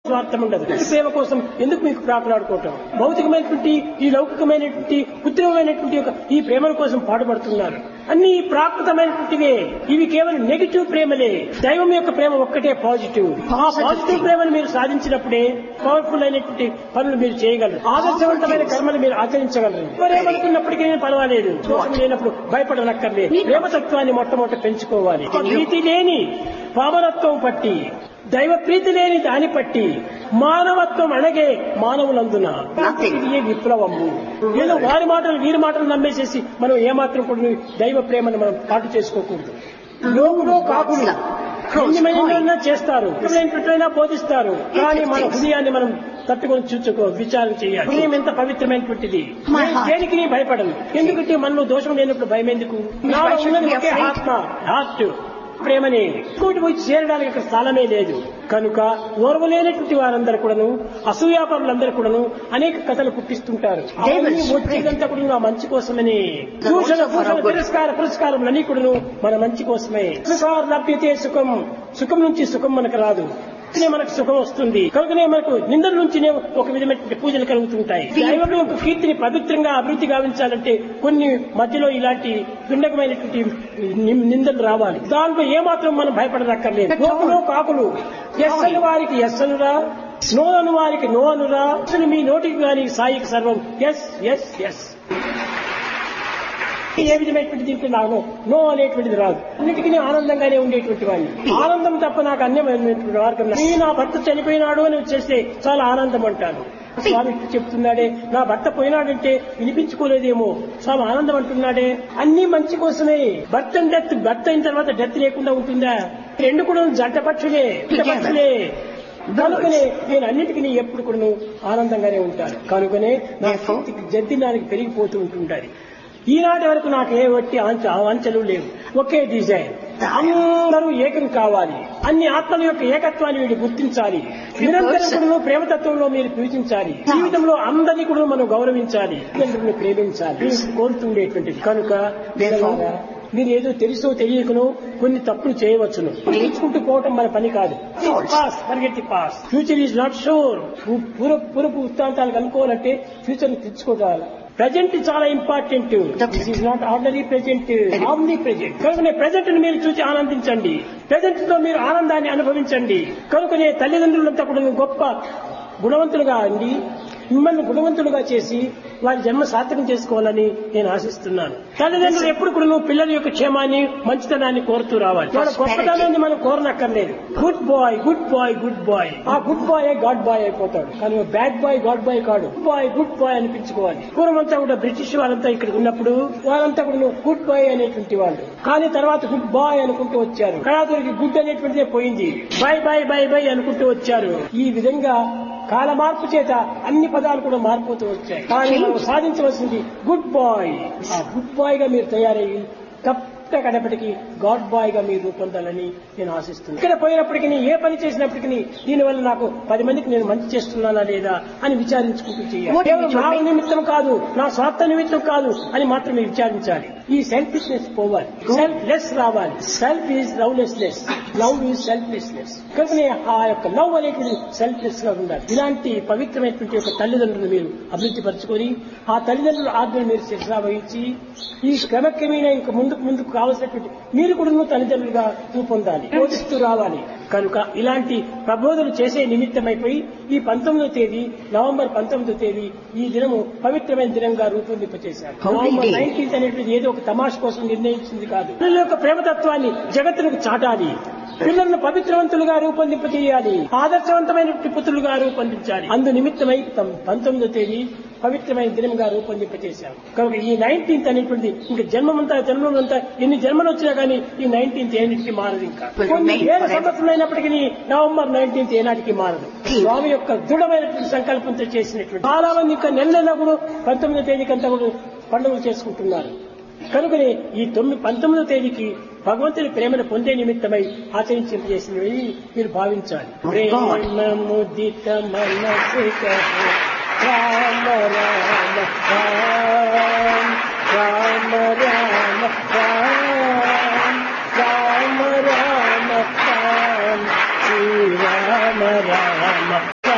స్వార్థం ఉండదు ఈ సేవ కోసం ఎందుకు మీకు ప్రాకులాడుకోవటం భౌతికమైనటువంటి ఈ లౌకికమైనటువంటి కృత్రిమమైనటువంటి ఒక ఈ ప్రేమల కోసం పాటుపడుతున్నారు అన్ని ప్రాకృతమైనటువంటివే ఇవి కేవలం నెగిటివ్ ప్రేమలే దైవం యొక్క ప్రేమ ఒక్కటే పాజిటివ్ ఆ పాజిటివ్ ప్రేమను మీరు సాధించినప్పుడే పవర్ఫుల్ అయినటువంటి పనులు మీరు చేయగలరు ఆదర్శవంతమైన కర్మలు మీరు ఆచరించగలరు ఎవరేమనుకున్నప్పటికీ పర్వాలేదు దోషం లేనప్పుడు భయపడనక్కర్లేదు ప్రేమతత్వాన్ని మొట్టమొదటి పెంచుకోవాలి ప్రీతి లేని పామరత్వం పట్టి దైవ ప్రీతి లేని దాని పట్టి మానవత్వం అణగే మానవులందున ఇది విప్లవము ఏదో వారి మాటలు వీరి మాటలు నమ్మేసేసి మనం ఏమాత్రం కూడా దైవ ప్రేమను మనం పాటు చేసుకోకూడదు లోకులో కాకుండా ఎన్ని మందినైనా చేస్తారు ఎప్పుడైనా బోధిస్తారు కానీ మన హృదయాన్ని మనం తట్టుకొని చూసుకో విచారణ చేయాలి హృదయం ఎంత పవిత్రమైనటువంటిది దేనికి నీ భయపడను ఎందుకంటే మనలో దోషం లేనప్పుడు భయం ఎందుకు నాలో ఉన్నది ఒకే ఆత్మ హార్ట్ ప్రేమని ఇంకోటి పోయి చేరడానికి అక్కడ స్థలమే లేదు కనుక ఓర్వలేనటువంటి వారందరూ కూడాను అసూయాపరులందరూ కూడాను అనేక కథలు పుట్టిస్తుంటారు అవన్నీ వచ్చేదంతా కూడా నా మంచి కోసమని దూషణ భూషణ తిరస్కార పురస్కారములన్నీ కూడాను మన మంచి కోసమే సుఖార్ లభ్యతే సుఖం సుఖం నుంచి సుఖం మనకు రాదు కనుకనే మనకు సుఖం వస్తుంది కనుకనే మనకు నిందల నుంచినే ఒక విధమైనటువంటి పూజలు కలుగుతుంటాయి దైవం యొక్క కీర్తిని పవిత్రంగా అభివృద్ధి గావించాలంటే కొన్ని మధ్యలో ఇలాంటి దుండకమైనటువంటి ని- నిందలు రావాలి దాంట్లో ఏమాత్రం మనం భయపడనక్కర్లేదు కోకులు కాకులు ఎస్ అని వారికి ఎస్ అనురా నో అను వారికి నో అనురా అసలు మీ నోటికి కానీ సాయికి సర్వం ఎస్ ఎస్ ఎస్ ఏ విధమైనటువంటి దీంట్లో నాకు నో అనేటువంటిది రాదు అన్నిటికీ ఆనందంగానే ఉండేటువంటి వాడిని ఆనందం తప్ప నాకు అన్యమైనటువంటి మార్గం లేదు. నీ నా భర్త చనిపోయినాడు అని వచ్చేస్తే చాలా ఆనందం అంటాను స్వామి చెప్తున్నాడే నా భర్త పోయినాడంటే వినిపించుకోలేదేమో స్వామి ఆనందం అంటున్నాడే అన్ని మంచి కోసమే భర్త డెత్ భర్త అయిన తర్వాత డెత్ లేకుండా ఉంటుందా రెండు కూడా జంట పక్షులే జంట పక్షులే కనుకనే నేను అన్నిటికీ ఎప్పుడు కూడా ఆనందంగానే ఉంటాను కనుకనే నా శక్తికి జద్దినానికి పెరిగిపోతూ ఉంటుంటారు ఈనాటి వరకు నాకు ఏ వట్టి ఆంచ ఆంచలు లేవు ఒకే డిజైన్ అందరూ ఏకం కావాలి అన్ని ఆత్మల యొక్క ఏకత్వాన్ని వీడు గుర్తించాలి నిరంతరం కూడా ప్రేమతత్వంలో మీరు పూజించాలి జీవితంలో అందరినీ కూడా మనం గౌరవించాలి అందరిని ప్రేమించాలి ఇది కోరుతుండేటువంటిది కనుక పిల్లలారా, మీరు ఏదో తెలుసో తెలియకనో కొన్ని తప్పులు చేయవచ్చును నేర్చుకుంటూ పోవటం మన పని కాదు పాస్ పరిగెత్తి past future is not sure పూర్వ పూర్వపు వృత్తాంతాలు కనుక్కోవాలంటే ఫ్యూచర్ ని తెచ్చుకోవాలి ప్రజెంట్ చాలా important this is not ordinary present ఆమ్లీ ప్రెజెంట్ కనుకనే ప్రజెంట్ ని మీరు చూసి ఆనందించండి ప్రజెంట్ లో మీరు ఆనందాన్ని అనుభవించండి కనుకనే తల్లిదండ్రులంతా కూడా గొప్ప గుణవంతులుగా అండి మిమ్మల్ని గుణవంతులుగా చేసి వారి జన్మ సార్థకం చేసుకోవాలని నేను ఆశిస్తున్నాను తల్లిదండ్రులు ఎప్పుడు కూడా నువ్వు పిల్లల యొక్క క్షేమాన్ని మంచితనాన్ని కోరుతూ రావాలి వాళ్ళ గొప్పతనాన్ని మనం కోరనక్కర్లేదు good boy good boy good boy ఆ గుడ్ బాయ్ గాడ్ బాయ్ అయిపోతాడు కానీ బ్యాడ్ బాయ్ గాడ్ బాయ్ కాడు గుడ్ బాయ్ గుడ్ బాయ్ అనిపించుకోవాలి పూర్వమంతా కూడా బ్రిటిష్ వాళ్ళంతా ఇక్కడ ఉన్నప్పుడు వాళ్ళంతా కూడా గుడ్ బాయ్ అనేటువంటి వాళ్ళు కానీ తర్వాత గుడ్ బాయ్ అనుకుంటూ వచ్చారు కళాతురికి గుడ్ అనేటువంటిదే పోయింది బై బై బై బై అనుకుంటూ వచ్చారు ఈ విధంగా కాల మార్పు చేత అన్ని పదాలు కూడా మారిపోతూ వచ్చాయి కానీ మనం సాధించవలసింది గుడ్ బాయ్ ఆ గుడ్ బాయ్ గా మీరు తయారయ్యి తప్ప కడపటికి గాడ్ బాయ్ గా మీరు రూపొందాలని నేను ఆశిస్తున్నాను ఇక్కడ పోయినప్పటికీ ఏ పని చేసినప్పటికీ దీనివల్ల నాకు పది మందికి నేను మంచి చేస్తున్నానా లేదా అని విచారించుకుంటూ చేయాలి కేవలం నా నిమిత్తం కాదు నా స్వార్థ నిమిత్తం కాదు అని మాత్రమే విచారించాలి ఈ సెల్ఫిష్నెస్ పోవాలి సెల్ఫ్ లెస్ రావాలి self is lovelessness love is selflessness కనుకనే ఆ యొక్క లవ్ అనేది సెల్ఫ్లెస్ గా ఉండాలి ఇలాంటి పవిత్రమైనటువంటి యొక్క తల్లిదండ్రులు మీరు అభివృద్ధి పరచుకొని ఆ తల్లిదండ్రుల ఆజ్ఞలు మీరు శిక్షణ వహించి ఈ క్రమక్రమేణా ఇంక ముందుకు ముందుకు కావలసినటువంటి మీరు కూడా తల్లిదండ్రులుగా రూపొందాలి బోధిస్తూ రావాలి కనుక ఇలాంటి ప్రబోధనలు చేసే నిమిత్తమైపోయి ఈ పంతొమ్మిదో తేదీ నవంబర్ పంతొమ్మిదో తేదీ ఈ దినము పవిత్రమైన దినంగా రూపొందింపచేశారు నవంబర్ నైన్టీన్త్ అనేటువంటి ఏదో ఒక తమాష కోసం నిర్ణయించింది కాదు పిల్లల యొక్క ప్రేమతత్వాన్ని జగత్తులకు చాటాలి పిల్లలను పవిత్రవంతులుగా రూపొందింపజేయాలి ఆదర్శవంతమైనటువంటి పుత్రులుగా రూపొందించాలి అందు నిమిత్తమై తమ పంతొమ్మిదో తేదీ పవిత్రమైన దినంగా రూపొందింపజేశాం కనుక ఈ నైన్టీన్త్ అనేటువంటిది ఇంకా జన్మమంతా జన్మమంతా ఎన్ని జన్మలు వచ్చినా కానీ ఈ నైన్టీన్త్ ఏనాటికి మారదు ఇంకా కొన్ని వేల సంవత్సరం అయినప్పటికీ నవంబర్ నైన్టీన్త్ ఏనాటికి మారదు స్వామి యొక్క దృఢమైనటువంటి సంకల్పంతో చేసినటువంటి చాలా మంది ఇంకా నెల నెల కూడా పంతొమ్మిదో తేదీకంతా కూడా పండుగలు చేసుకుంటున్నారు కనుకనే ఈ తొమ్మిది పంతొమ్మిదో తేదీకి భగవంతుని ప్రేమను పొందే నిమిత్తమై ఆచరించేసినవి మీరు భావించాలి ప్రేమ ముదిత మనసు రామ రామ రామ రామ రామ రామ రామ రామ రామ శ్రీ రామ రామ